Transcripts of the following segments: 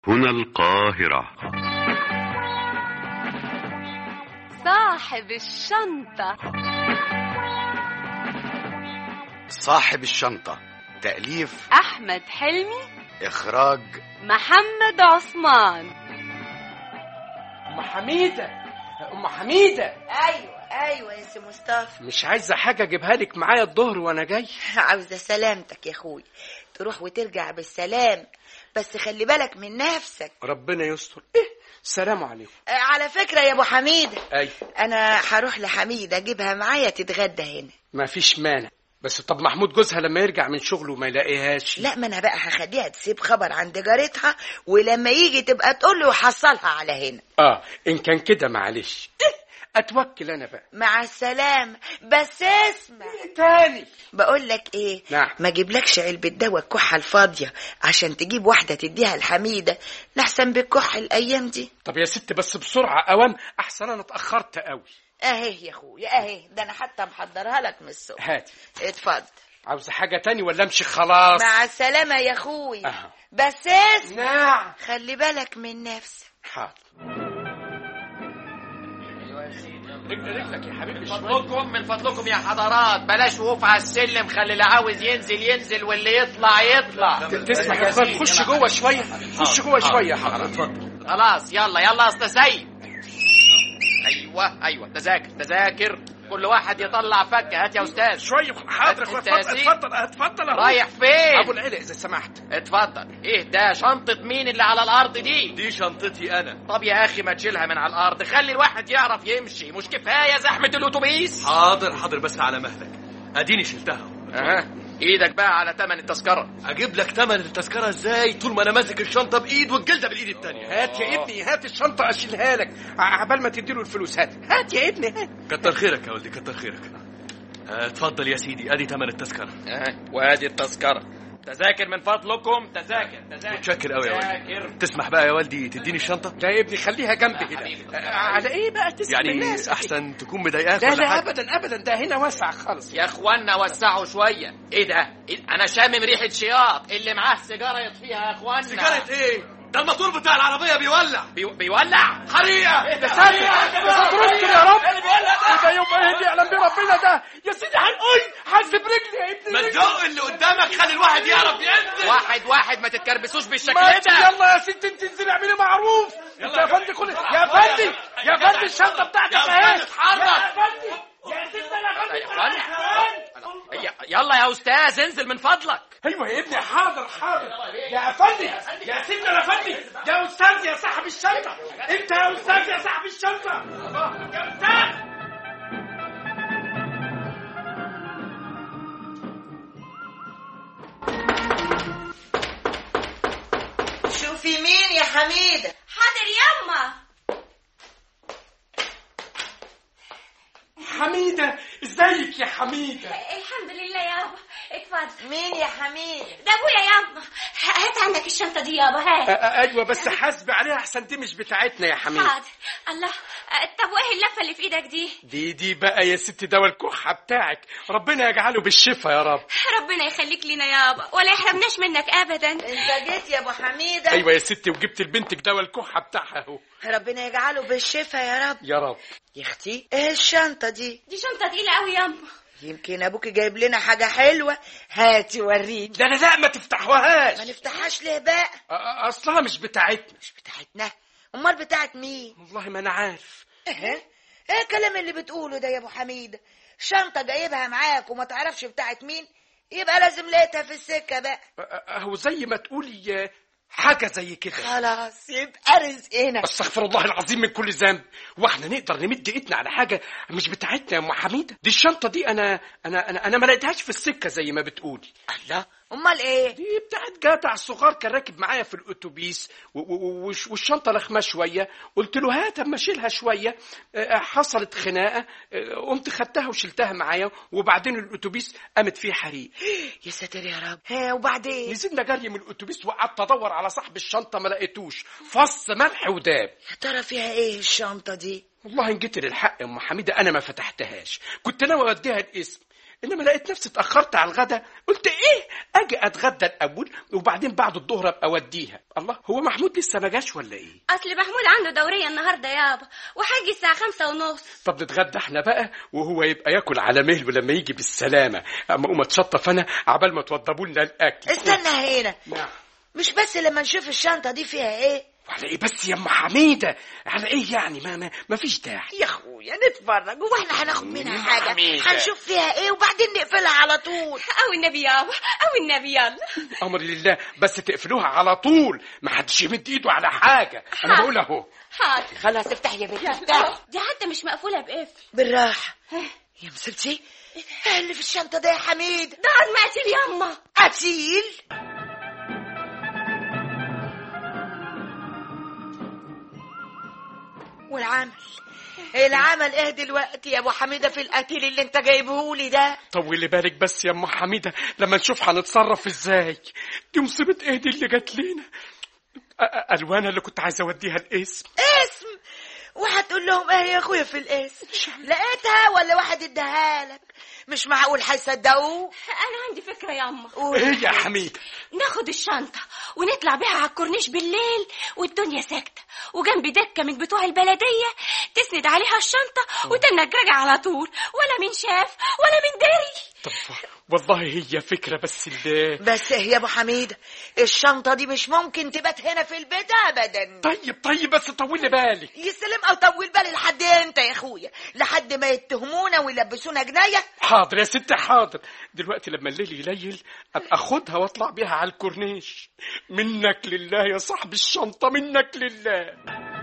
هنا القاهرة صاحب الشنطة صاحب الشنطة تأليف أحمد حلمي إخراج محمد عثمان ام حميده ام حميده ايوه ايوه يا سي مصطفى مش عايزه حاجه اجيبها لك معايا الظهر وانا جاي عاوزه سلامتك يا اخوي تروح وترجع بالسلام بس خلي بالك من نفسك ربنا يستر ايه السلام عليكم آه، على فكره يا ابو حميده اي انا هروح لحميده اجيبها معايا تتغدى هنا ما فيش مانع بس طب محمود جوزها لما يرجع من شغله ما يلاقيهاش لا ما انا بقى هخليها تسيب خبر عند جارتها ولما يجي تبقى تقول له وحصلها على هنا اه ان كان كده معلش إيه اتوكل انا بقى مع السلامه بس اسمع تاني بقول لك ايه نعم. ما اجيبلكش علبه دواء الكحه الفاضيه عشان تجيب واحده تديها لحميده نحسن بالكح الايام دي طب يا ست بس بسرعه اوام احسن انا اتاخرت قوي اهي يا اخويا اهي ده انا حتى محضرها لك من الصبح هاتي اتفضل عاوزه حاجه تاني ولا امشي خلاص مع السلامه يا اخويا أها. بس اسمع نعم خلي بالك من نفسك حاضر رجلك يا حبيبي من شوية. فضلكم من فضلكم يا حضرات بلاش وقوف على السلم خلي اللي عاوز ينزل ينزل واللي يطلع يطلع تسمع يا اخوان خش جوه شويه خش جوه شويه حضرتك خلاص يلا يلا اصل سيد ايوه ايوه تذاكر تذاكر كل واحد يطلع فكه هات يا استاذ شويه حاضر يا أنت اخويا يا اتفضل سيدي. اتفضل اتفضل اهو رايح فين ابو العلا اذا سمحت اتفضل ايه ده شنطة مين اللي على الارض دي دي شنطتي انا طب يا اخي ما تشيلها من على الارض خلي الواحد يعرف يمشي مش كفايه زحمه الاتوبيس حاضر حاضر بس على مهلك اديني شلتها اها ايدك بقى على تمن التذكره اجيب لك تمن التذكره ازاي طول ما انا ماسك الشنطه بايد والجلده بالايد التانية هات يا ابني هات الشنطه اشيلها لك عبال ما تديله الفلوس هات هات يا ابني هات كتر خيرك يا ولدي كتر خيرك آه، اتفضل يا سيدي ادي تمن التذكره اه وادي التذكره تذاكر من فضلكم تذاكر تذاكر متشكر قوي يا تذاكر. ولدي تسمح بقى يا والدي تديني الشنطه لا يا ابني خليها جنبي حبيبي. هنا آه، على ايه بقى تسمع يعني الناس احسن تكون مضايقاك لا ولا لا حاجه ابدا ابدا ده هنا واسع خالص يا اخوانا وسعوا شويه ايه ده إيه؟ انا شامم ريحه شياط اللي معاه سيجاره يطفيها يا اخوانا سيجاره ايه ده الموتور بتاع العربيه بيولع بي... بيولع حريقه ايه ده سترستر يا رب وده يوم ايه اللي يعلم بيه ربنا ده يا سيدي هنقول حاسب رجلي يا ابني ما رجلي. تزق اللي قدامك خلي الواحد يعرف ينزل واحد واحد ما تتكربسوش بالشكل ماشي ده يلا يا ست انت انزلي اعملي معروف انت يا فندم كل يا فندم يا فندم الشنطه بتاعتك يا اهي فندم اتحرك. يا فندم يا ست انا يا فندم اخوانا ي- يلا يا استاذ انزل من فضلك ايوه يا ابني حاضر حاضر يا فندم يا ست انا فندم يا استاذ يا صاحب الشنطه انت يا استاذ يا صاحب الشنطه يا استاذ شوفي مين يا حميده حاضر يما حميده ازيك يا حميده الحمد لله يابا اتفضل مين يا حميده ده ابويا يابا هات عندك الشنطة دي يابا هات أ- أ- ايوه بس حاسب عليها احسن دي مش بتاعتنا يا حميده حاضر الله أه، طب وايه اللفة اللي في ايدك دي دي دي بقى يا ست دواء الكحه بتاعك ربنا يجعله بالشفا يا رب ربنا يخليك لينا يابا ولا يحرمناش منك ابدا انت جيت يا ابو حميده ايوه يا ستي وجبت لبنتك دواء الكحه بتاعها اهو ربنا يجعله بالشفا يا رب يا رب يا اختي ايه الشنطه دي دي شنطة تقيلة قوي ياما يمكن ابوك جايب لنا حاجه حلوه هاتي وريني لا لا لا ما تفتحوهاش ما نفتحهاش ليه بقى أ- أ- اصلها مش بتاعتنا مش بتاعتنا امال بتاعت مين والله ما انا عارف ايه ايه الكلام اللي بتقوله ده يا ابو حميده شنطه جايبها معاك وما تعرفش بتاعت مين يبقى لازم لقيتها في السكه بقى أ- أ- اهو زي ما تقولي آه، حاجه زي كده خلاص يبقى رزقنا استغفر الله العظيم من كل ذنب واحنا نقدر نمد ايدنا على حاجه مش بتاعتنا يا ام حميده دي الشنطه دي انا انا انا, أنا ما لقيتهاش في السكه زي ما بتقولي الله امال ايه دي بتاعت جدع صغار كان راكب معايا في الاتوبيس و- و- وش- والشنطه لخمه شويه قلت له هات اما اشيلها شويه آه، حصلت خناقه آه، قمت خدتها وشلتها معايا وبعدين الاتوبيس قامت فيه حريق يا ساتر يا رب ها وبعدين نزلنا جري من الاتوبيس وقعدت ادور على صاحب الشنطه ما لقيتوش فص ملح وداب يا ترى فيها ايه الشنطه دي والله ان جيت للحق يا ام حميده انا ما فتحتهاش كنت ناوي اوديها الاسم انما لقيت نفسي اتاخرت على الغدا قلت ايه اجي اتغدى الاول وبعدين بعد الظهر ابقى اوديها الله هو محمود لسه ما جاش ولا ايه اصل محمود عنده دوريه النهارده يابا وهيجي الساعه خمسة ونص طب نتغدى احنا بقى وهو يبقى ياكل على مهله لما يجي بالسلامه اما اقوم اتشطف انا عبال ما توضبوا لنا الاكل استنى هنا نعم مش بس لما نشوف الشنطة دي فيها ايه على ايه بس يا ام حميده على ايه يعني ما ما, ما فيش داعي يا اخويا نتفرج هو احنا هناخد منها يا حاجة حميدة. هنشوف فيها ايه وبعدين نقفلها على طول او النبي يابا او النبي يلا امر لله بس تقفلوها على طول ما حدش يمد ايده على حاجه انا بقول اهو حاضر خلاص افتح يا بنت افتح دي حتى مش مقفوله بقفل بالراحة يا مسلسي ايه اللي في الشنطة ده يا حميد ده عظم قتيل ياما قتيل والعمل العمل ايه دلوقتي يا ابو حميده في القتيل اللي انت جايبهولي ده طولي بالك بس يا ام حميده لما نشوف هنتصرف ازاي دي مصيبه ايه دي اللي جات لنا أ- أ- الوان اللي كنت عايز اوديها الاسم اسم وهتقول لهم ايه يا اخويا في الاسم لقيتها ولا واحد اداها لك مش معقول هيصدقوه انا عندي فكره ياما قول ايه يا حميده ناخد الشنطة ونطلع بيها على الكورنيش بالليل والدنيا ساكتة وجنب دكة من بتوع البلدية تسند عليها الشنطة وتنك راجع على طول ولا من شاف ولا من دري طب والله هي فكره بس اللي بس ايه يا ابو حميده الشنطه دي مش ممكن تبات هنا في البيت ابدا طيب طيب بس طولي بالك يسلم او طول بالي لحد امتى يا اخويا لحد ما يتهمونا ويلبسونا جنايه حاضر يا ست حاضر دلوقتي لما الليل يليل ابقى اخدها واطلع بيها على الكورنيش منك لله يا صاحب الشنطه منك لله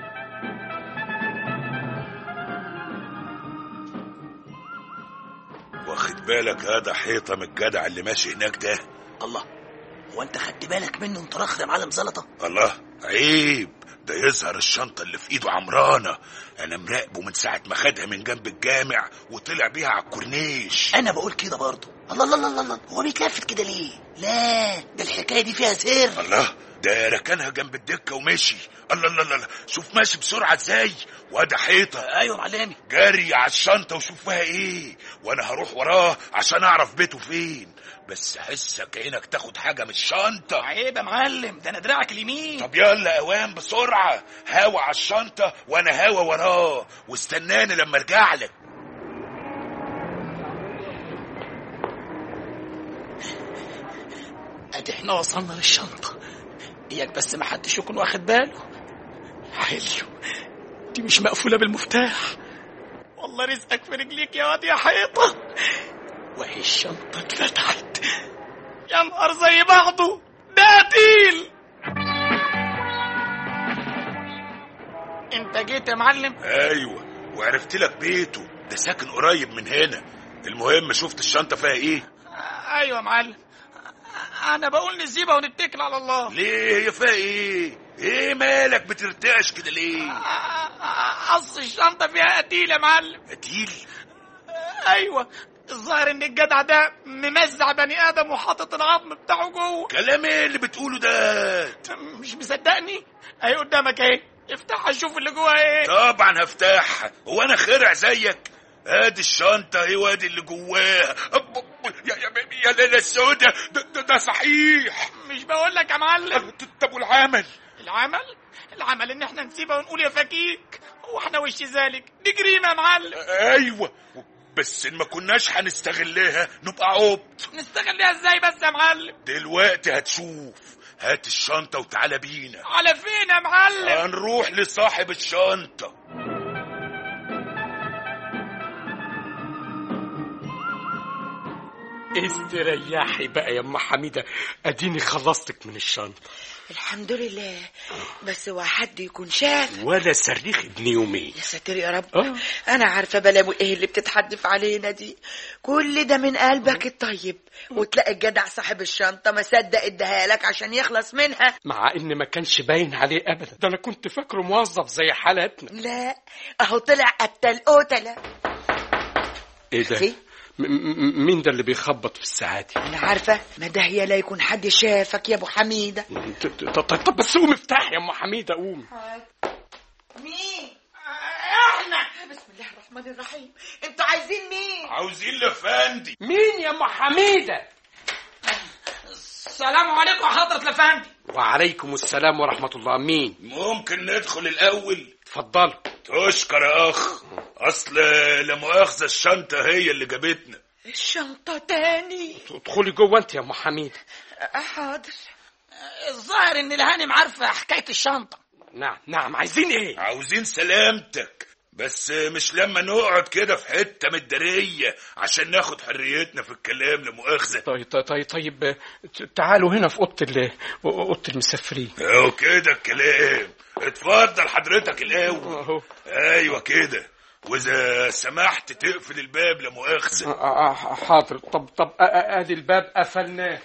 واخد بالك هذا حيطه من الجدع اللي ماشي هناك ده الله هو انت خدت بالك منه انت راخر يا معلم زلطه الله عيب ده يظهر الشنطه اللي في ايده عمرانه انا مراقبه من ساعه ما خدها من جنب الجامع وطلع بيها على الكورنيش انا بقول كده برضه الله الله الله الله هو بيتلفت كده ليه لا ده الحكايه دي فيها سر الله ده ركنها جنب الدكه ومشي الله الله الله الله. شوف ماشي بسرعه ازاي وده حيطه ايوه معلمي جري على الشنطه وشوف فيها ايه وانا هروح وراه عشان اعرف بيته فين بس حسك عينك تاخد حاجه من الشنطه عيب يا معلم ده انا دراعك اليمين طب يلا اوام بسرعه هوا على الشنطه وانا هوا وراه واستناني لما ارجع لك ادي احنا وصلنا للشنطه اياك بس ما حدش يكون واخد باله حلو دي مش مقفوله بالمفتاح والله رزقك في رجليك يا واد يا حيطه وهي الشنطه اتفتحت يا نهار زي بعضه ده قتيل انت جيت يا معلم ايوه وعرفت لك بيته ده ساكن قريب من هنا المهم شفت الشنطه فيها ايه ايوه يا معلم انا بقول نسيبها ونتكل على الله ليه هي فيها ايه ايه مالك بترتعش كده ليه اصل الشنطه فيها قتيل يا معلم قتيل ايوه الظاهر ان الجدع ده ممزع بني ادم وحاطط العظم بتاعه جوه كلام ايه اللي بتقوله ده مش مصدقني اهي قدامك اهي افتحها شوف اللي جواها ايه طبعا هفتحها هو انا خرع زيك ادي الشنطة اهي وادي اللي جواها أب- يا يا يا ليلة السودة ده, ده, ده صحيح مش بقول لك يا معلم طب والعمل العمل العمل ان احنا نسيبها ونقول يا فكيك هو احنا وش ذلك دي جريمه يا معلم ايوه بس ان ما كناش هنستغلها نبقى عبط نستغلها ازاي بس يا معلم دلوقتي هتشوف هات الشنطة وتعالى بينا على فين يا معلم هنروح لصاحب الشنطة استريحي بقى يا ام حميده اديني خلصتك من الشنطه الحمد لله بس هو حد يكون شاف ولا صريخ ابن يومين يا ساتر يا رب آه. انا عارفه بلاوي ايه اللي بتتحدف علينا دي كل ده من قلبك الطيب وتلاقي الجدع صاحب الشنطه ما صدق اداها لك عشان يخلص منها مع ان ما كانش باين عليه ابدا ده انا كنت فاكره موظف زي حالاتنا لا اهو طلع قتل قتله ايه ده إيه؟ م- م- مين ده اللي بيخبط في الساعات انا عارفه ما ده هي لا يكون حد شافك يا ابو حميده طب طب- طب بس قومي افتحي يا ام حميده قومي مين احنا بسم الله الرحمن الرحمن الرحيم انتوا عايزين مين عاوزين لفندي مين يا ام حميده السلام عليكم يا حضرة الافندي وعليكم السلام ورحمه الله مين ممكن ندخل الاول اتفضلوا تشكر يا اخ اصل لا مؤاخذه الشنطه هي اللي جابتنا الشنطة تاني ادخلي جوه انت يا ام حميده أه، حاضر الظاهر ان الهانم عارفه حكايه الشنطه نعم نعم عايزين ايه عاوزين سلامتك بس مش لما نقعد كده في حته متداريه عشان ناخد حريتنا في الكلام لا مؤاخذه طيب طيب طيب, طيب تعالوا هنا في اوضه ال- اوضه المسافرين اهو كده الكلام اتفضل حضرتك الاول اهو ايوه كده واذا سمحت تقفل الباب لا مؤاخذه آه، آه، حاضر طب طب آه، آه، ادي الباب قفلناه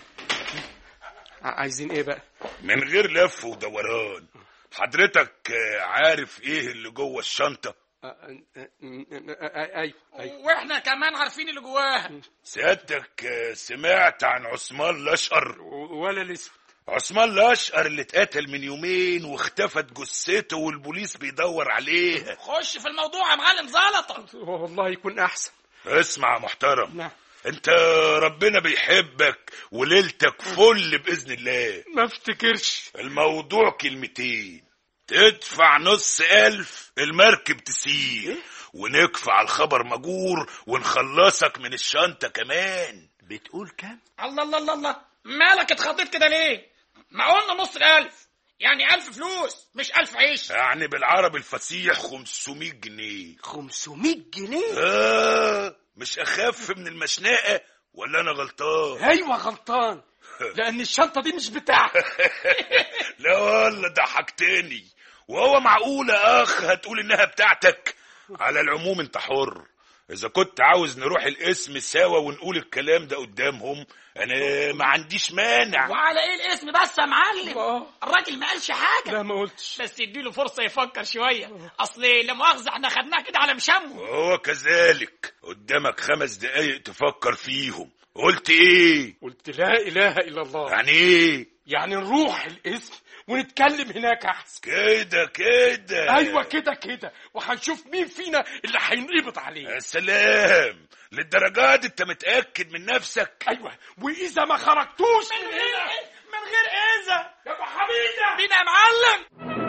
ع- عايزين ايه بقى من غير لف ودوران حضرتك آه، عارف ايه اللي جوه الشنطه آه، آه، آه، آه، ايوه ايوه واحنا كمان عارفين اللي جواها سيادتك آه، سمعت عن عثمان الاشقر ولا الاسود عثمان الاشقر اللي اتقتل من يومين واختفت جثته والبوليس بيدور عليها خش في الموضوع يا معلم زلطه والله يكون احسن اسمع يا محترم نعم انت ربنا بيحبك وليلتك فل باذن الله ما افتكرش الموضوع كلمتين تدفع نص ألف المركب تسير ونكفى على الخبر مجور ونخلصك من الشنطة كمان بتقول كام الله الله الله الله مالك اتخضيت كده ليه ما قلنا نص الالف يعني الف فلوس مش الف عيش يعني بالعربي الفصيح 500 جنيه 500 جنيه آه مش أخف من المشنقة ولا أنا غلطان ايوه غلطان لان الشنطه دي مش بتاعتي لا والله ضحكتني وهو معقول يا أخ هتقول إنها بتاعتك على العموم أنت حر إذا كنت عاوز نروح الاسم سوا ونقول الكلام ده قدامهم أنا ما عنديش مانع وعلى ايه الاسم بس يا معلم آه. الراجل ما قالش حاجه لا ما قلتش بس اديله فرصه يفكر شويه اصل لا مؤاخذه احنا خدناه كده على مشمه وهو كذلك قدامك خمس دقايق تفكر فيهم قلت ايه قلت لا اله الا الله يعني ايه يعني نروح الاسم ونتكلم هناك احسن كده كده ايوه كده كده وهنشوف مين فينا اللي هينقبض عليه يا سلام للدرجات دي انت متاكد من نفسك ايوه واذا ما خرجتوش من هنا من غير اذى يا ابو حميده بينا يا معلم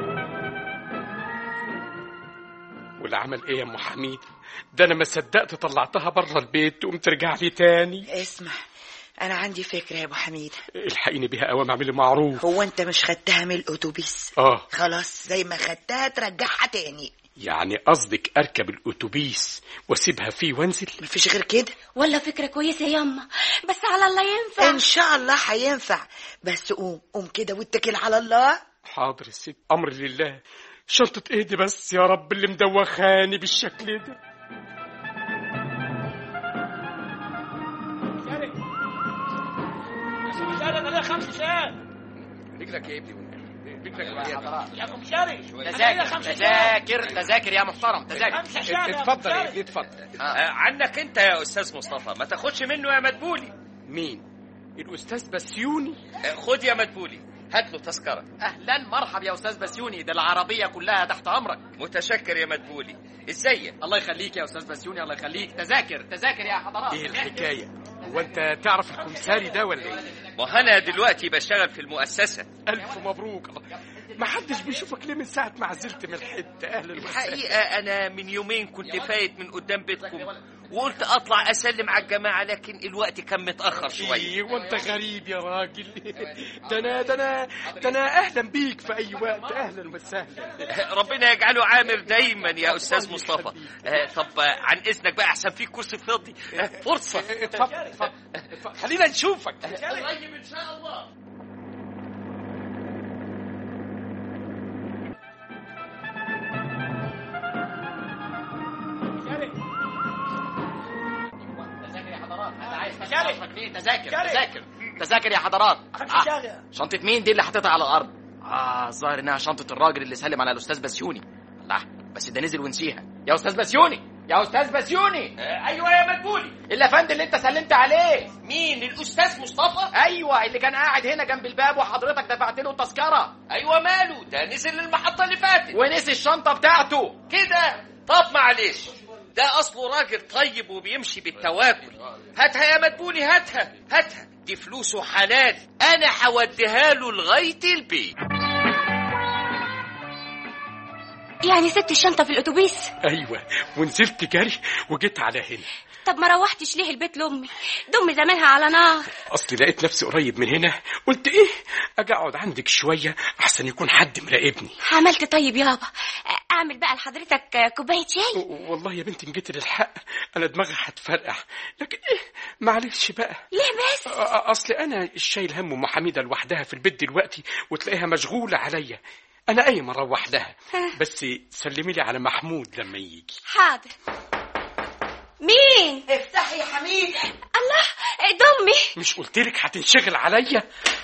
واللي عمل ايه يا ام حميد ده انا ما صدقت طلعتها بره البيت تقوم ترجع لي تاني اسمع انا عندي فكرة يا ابو حميد الحقيني بيها قوام اعملي معروف هو انت مش خدتها من الاتوبيس اه خلاص زي ما خدتها ترجعها تاني يعني قصدك اركب الاتوبيس واسيبها فيه وانزل مفيش غير كده ولا فكرة كويسة ياما بس على الله ينفع ان شاء الله هينفع بس قوم قوم كده واتكل على الله حاضر يا ست امر لله شنطة ايه دي بس يا رب اللي مدوخاني بالشكل ده شاري عليها خمس شهاد رجلك يا ابني يا ابو شاري تذاكر تذاكر تذاكر يا محترم تذاكر خمسة شهاد اتفضل يا ابني اتفضل آه، عنك انت يا استاذ مصطفى ما تاخدش منه يا مدبولي مين الاستاذ بسيوني آه، خد يا مدبولي هات له تذكره اهلا مرحب يا استاذ بسيوني ده العربيه كلها تحت امرك متشكر يا مدبولي ازيك الله يخليك يا استاذ بسيوني الله يخليك تذاكر تذاكر يا حضرات ايه الحكايه هو انت تعرف الكمساري ده ولا ايه ما انا دلوقتي بشتغل في المؤسسه الف مبروك الله ما حدش بيشوفك ليه من ساعه ما عزلت من الحته اهلا وسهلا الحقيقه انا من يومين كنت فايت من قدام بيتكم وقلت اطلع اسلم على الجماعه لكن الوقت كان متاخر شويه ايه وانت غريب يا راجل ده انا ده انا ده انا اهلا بيك في اي وقت اهلا وسهلا ربنا يجعله عامر دايما يا استاذ مصطفى آه، طب آه، عن اذنك بقى احسن في كرسي فاضي آه، فرصه اتفضل اتفضل اتفضل. خلينا نشوفك قريب ان شاء الله تذاكر يا حضرات انا عايز تذاكر تذاكر تذاكر تذاكر يا حضرات آه. شنطة مين دي اللي حطيتها على الأرض؟ آه الظاهر إنها شنطة الراجل اللي سلم على الأستاذ بسيوني الله بس ده نزل ونسيها يا أستاذ بسيوني يا أستاذ بسيوني آه، ايوه يا مدبولي الأفندي اللي أنت سلمت عليه مين الاستاذ مصطفى أيوه اللي كان قاعد هنا جنب الباب وحضرتك دفعت له التذكرة ايوه ماله ده نزل المحطه اللي فاتت ونسي الشنطة بتاعته كده طب معلش ده اصله راجل طيب وبيمشي بالتواكل هاتها يا مدبولي هاتها هاتها دي فلوسه حلال انا هوديها له لغايه البيت يعني سبت الشنطة في الأتوبيس ايوه ونزلت جري وجيت على هنا طب ما روحتش ليه البيت لأمي دمي زمانها على نار اصلي لقيت نفسي قريب من هنا قلت ايه اجي اقعد عندك شويه احسن يكون حد مراقبني عملت طيب يابا أعمل بقى لحضرتك كوباية شاي و- والله يا بنتي إن جيت للحق انا دماغي هتفرقع لكن ايه معلش بقى ليه بس أ- أ- اصل انا الشايل هم ام حميده لوحدها في البيت دلوقتي وتلاقيها مشغوله عليا انا قايم اروح لها بس سلمي لي على محمود لما يجي حاضر مين افتحي يا حميد الله دمي مش قلت لك هتنشغل عليا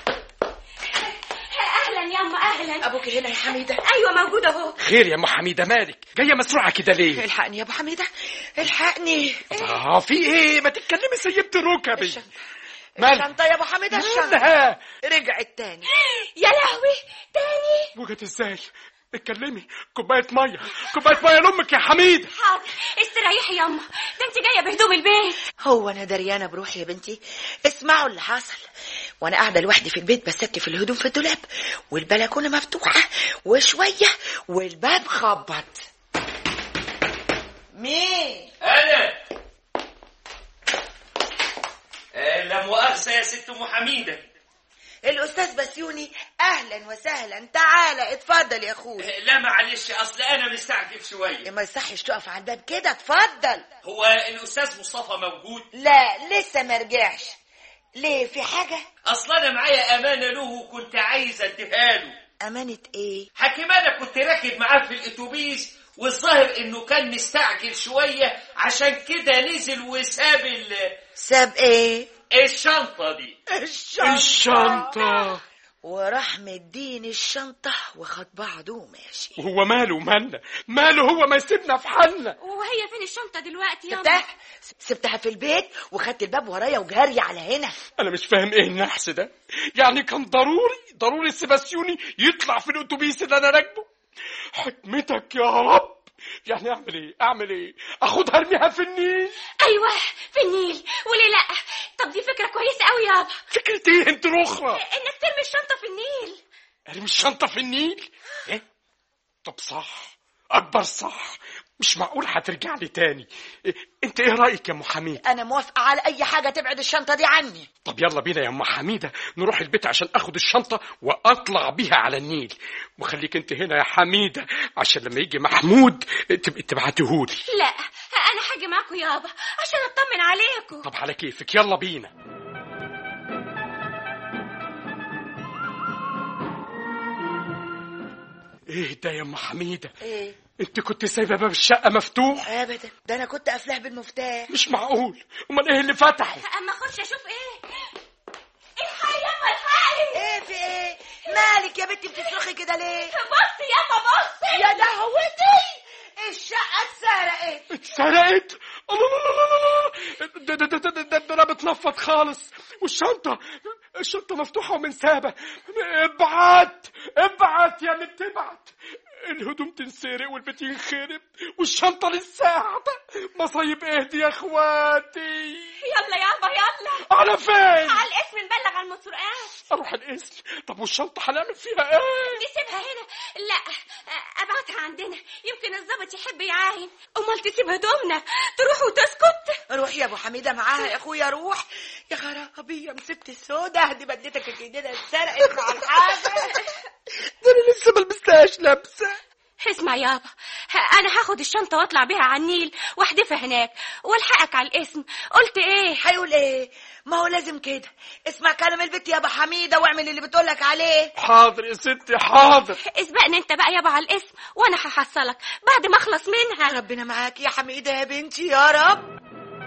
أهلا ياما أهلا ابوك هنا يا حميده أيوة موجودة أهو خير يا ام حميده مالك جايه مسروعه كده ليه الحقني يا ابو حميده الحقني اه في ايه ما تتكلمي سيبت ركبي مالك الشنطه يا ابو حميده الشنطه مالها رجعت تاني يا لهوي تاني وجت ازاي اتكلمي كوبايه ميه كوبايه ميه لامك يا حميده حاضر استريحي ياما ده انت جايه بهدوم البيت هو انا دريانه بروحي يا بنتي اسمعوا اللي حصل وانا قاعده لوحدي في البيت بستف الهدوم في الدولاب والبلكونه مفتوحه وشويه والباب خبط مين انا آه، لا مؤاخذه يا ست ام حميده الاستاذ بسيوني اهلا وسهلا تعالى اتفضل يا اخويا آه، لا معلش اصل انا مستعجل شويه ما يصحش تقف على الباب كده اتفضل هو الاستاذ مصطفى موجود لا لسه ما رجعش ليه في حاجه اصل انا معايا امانه له وكنت عايز اديها له امانه ايه حكيم انا كنت راكب معاه في الاتوبيس والظاهر انه كان مستعجل شويه عشان كده نزل وساب ال- ساب ايه الشنطه دي الشنطه وراح مديني الشنطه وخد بعضه وماشي وهو ماله مالنا ماله هو ما يسيبنا في حالنا وهي فين الشنطه دلوقتي ياما سبتها سبتها في البيت وخدت الباب ورايا وجري على هنا انا مش فاهم ايه النحس ده يعني كان ضروري ضروري سيباسيوني يطلع في الاتوبيس اللي انا راكبه حكمتك يا رب يعني اعمل ايه اعمل ايه اخدها ارميها في النيل ايوه في النيل وليه لا طب دي فكره كويسه قوي يابا فكرة ايه انت الاخرى انك ترمي الشنطه في النيل ارمي الشنطة في النيل ايه طب صح اكبر صح مش معقول هترجع لي تاني إيه؟ انت ايه رايك يا ام حميد انا موافقه على اي حاجه تبعد الشنطه دي عني طب يلا بينا يا ام حميده نروح البيت عشان اخد الشنطه واطلع بيها على النيل وخليك انت هنا يا حميده عشان لما يجي محمود تبقي تبعتهولي لا انا هاجي معاكم يابا عشان اطمن عليكم طب على كيفك يلا بينا ايه ده يا ام حميده ايه انت كنت سايبه باب الشقه مفتوح ابدا ده انا كنت قافلاه بالمفتاح مش معقول امال ايه اللي فتحه اما اخش اشوف ايه الحقي ياما الحقي ايه في ايه مالك يا بنتي بتصرخي كده ليه بصي ياما بصي يا لهوتي الشقه اتسرقت اتسرقت الله الله الله الله ده ده ده ده ده, ده انا بتنفض خالص والشنطه الشنطه مفتوحه ومن سابه ابعت ابعت يا اللي بتبعت الهدوم تنسرق والبيت ينخرب والشنطه لسه قاعده مصايب ايه دي يا اخواتي يلا يابا يلا على فين على الاسم نبلغ على المسرقات اروح القسم طب والشنطه هنعمل فيها ايه نسيبها هنا لا ابعتها عندنا يمكن الضابط يحب يعاين امال تسيب هدومنا تروح وتسكت روح يا ابو حميده معاها يا اخويا روح يا خرابي يا مسبت السودا دي بديتك ايدينا اتسرقت مع الحاجه ده انا لسه ما لبستهاش لابسه اسمع يابا انا هاخد الشنطه واطلع بيها على النيل واحدفها هناك والحقك على الاسم قلت ايه هيقول ايه ما هو لازم كده اسمع كلام البت يا ابو حميده واعمل اللي بتقولك عليه حاضر يا ستي حاضر اسبقني انت بقى يابا على الاسم وانا هحصلك بعد ما اخلص منها ربنا معاك يا حميده يا بنتي يا رب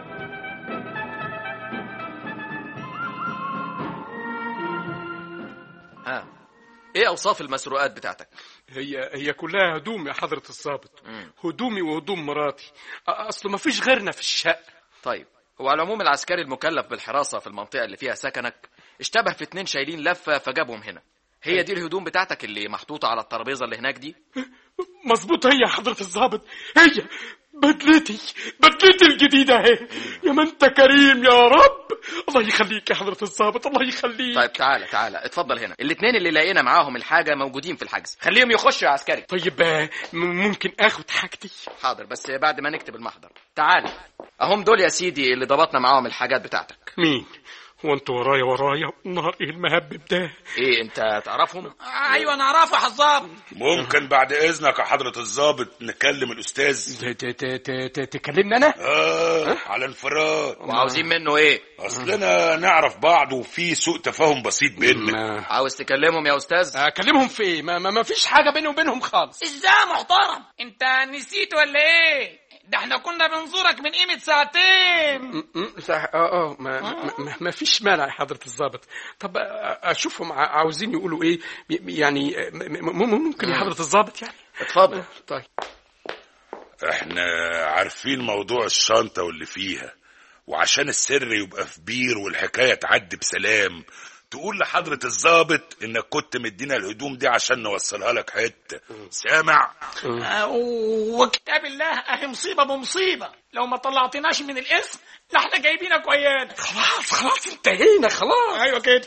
ها ايه اوصاف المسروقات بتاعتك هي هي كلها هدوم يا حضرة الضابط هدومي وهدوم مراتي أ- اصل ما فيش غيرنا في الشقة طيب هو على العموم العسكري المكلف بالحراسة في المنطقة اللي فيها سكنك اشتبه في اتنين شايلين لفة فجابهم هنا هي دي الهدوم بتاعتك اللي محطوطة على الترابيزة اللي هناك دي مظبوط هي يا حضرة الضابط هي بدلتي بدلتي الجديدة اهي يا ما انت كريم يا رب الله يخليك يا حضرة الضابط الله يخليك طيب تعالى تعالى اتفضل هنا الاثنين اللي لقينا معاهم الحاجه موجودين في الحجز خليهم يخشوا يا عسكري طيب آه، م- ممكن اخد حاجتي حاضر بس بعد ما نكتب المحضر تعالى اهم دول يا سيدي اللي ضبطنا معاهم الحاجات بتاعتك مين هو انتوا ورايا ورايا نهار ايه المهبب ده ايه انت تعرفهم ايوه انا اعرفه يا حظاب ممكن بعد اذنك يا حضرة الضابط نكلم الاستاذ ت- ت- ت- ت- ت- تكلمني انا اه على انفراد وعاوزين منه ايه اصلنا نعرف بعض وفي سوء تفاهم بسيط بيننا ما عاوز تكلمهم يا استاذ اكلمهم في ايه ما, ما, ما فيش حاجه بيني وبينهم خالص ازاي يا محترم انت نسيت ولا ايه ده احنا كنا بنزورك من قيمة ساعتين م- م- صح اه اه ما, ما, ما, ما فيش مانع يا حضرة الضابط طب آه، اشوفهم ع- عاوزين يقولوا ايه ي- يعني آه، م- م- ممكن يا حضرة الضابط يعني اتفضل طيب احنا عارفين موضوع الشنطة واللي فيها وعشان السر يبقى في بير والحكاية تعدي بسلام تقول لحضرة الضابط انك كنت مدينا الهدوم دي عشان نوصلها لك حتة سامع آه، وكتاب الله اهي مصيبة بمصيبة لو ما طلعتناش من الاسم لا احنا جايبينك ويانا خلاص خلاص انتهينا خلاص ايوه كده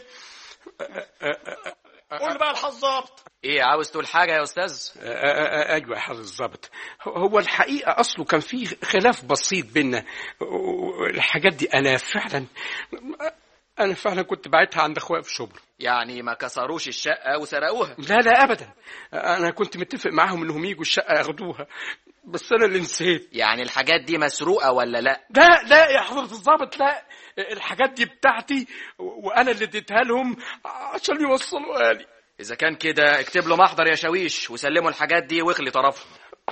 قول بقى الحظابط ايه عاوز تقول حاجه يا استاذ آه، آه، آه، ايوه يا حضرة الضابط هو- هو الحقيقه اصله كان في خلاف بسيط بينا الحاجات دي انا فعلا انا فعلا كنت باعتها عند اخويا في شبرا يعني ما كسروش الشقه وسرقوها لا لا ابدا انا كنت متفق معاهم انهم يجوا الشقه ياخدوها بس انا اللي نسيت يعني الحاجات دي مسروقه ولا لا لا لا يا حضرة الضابط لا الحاجات دي بتاعتي و- وانا اللي اديتها لهم عشان يوصلوها لي اذا كان كده اكتب له محضر يا شاويش وسلموا الحاجات دي واخلي طرفهم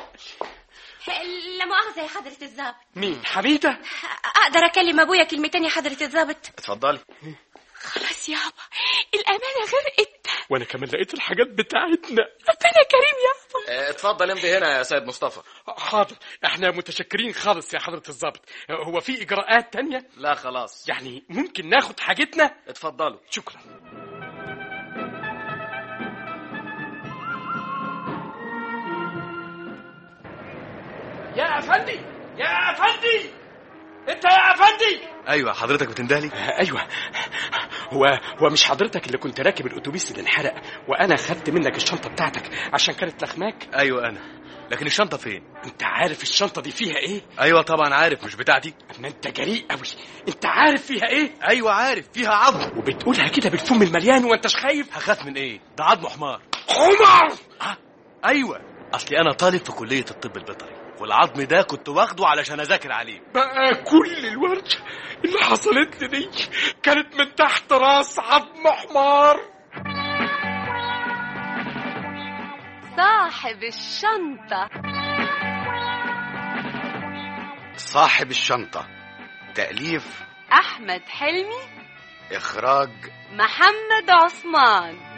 لا مؤاخذة يا حضرة الضابط مين حميده أقدر أكلم أبويا كلمتين يا حضرة الضابط اتفضلي خلاص يابا الأمانة غرقت وانا كمان لقيت الحاجات بتاعتنا ربنا كريم يابا اه، اتفضل امضي هنا يا سيد مصطفى حاضر احنا متشكرين خالص يا حضرة الضابط هو في اجراءات تانية لا خلاص يعني ممكن ناخد حاجتنا اتفضلوا شكرا يا افندي يا افندي انت يا افندي ايوه حضرتك بتندهلي آه، ايوه هو هو مش حضرتك اللي كنت راكب الاتوبيس اللي انحرق وانا خدت منك الشنطه بتاعتك عشان كانت لخماك ايوه انا لكن الشنطه فين انت عارف الشنطه دي فيها ايه ايوه طبعا عارف مش بتاعتي اما انت جريء قوي انت عارف فيها ايه ايوه عارف فيها عظم وبتقولها كده بالفم المليان وانتش خايف هخاف من ايه ده عظم حمار عمر ها ايوه اصلي انا طالب في كليه الطب البيطري والعظم ده كنت واخده علشان اذاكر عليه بقى كل الورشة اللي حصلت لي دي كانت من تحت راس عظم حمار صاحب الشنطة صاحب الشنطة تأليف أحمد حلمي إخراج محمد عثمان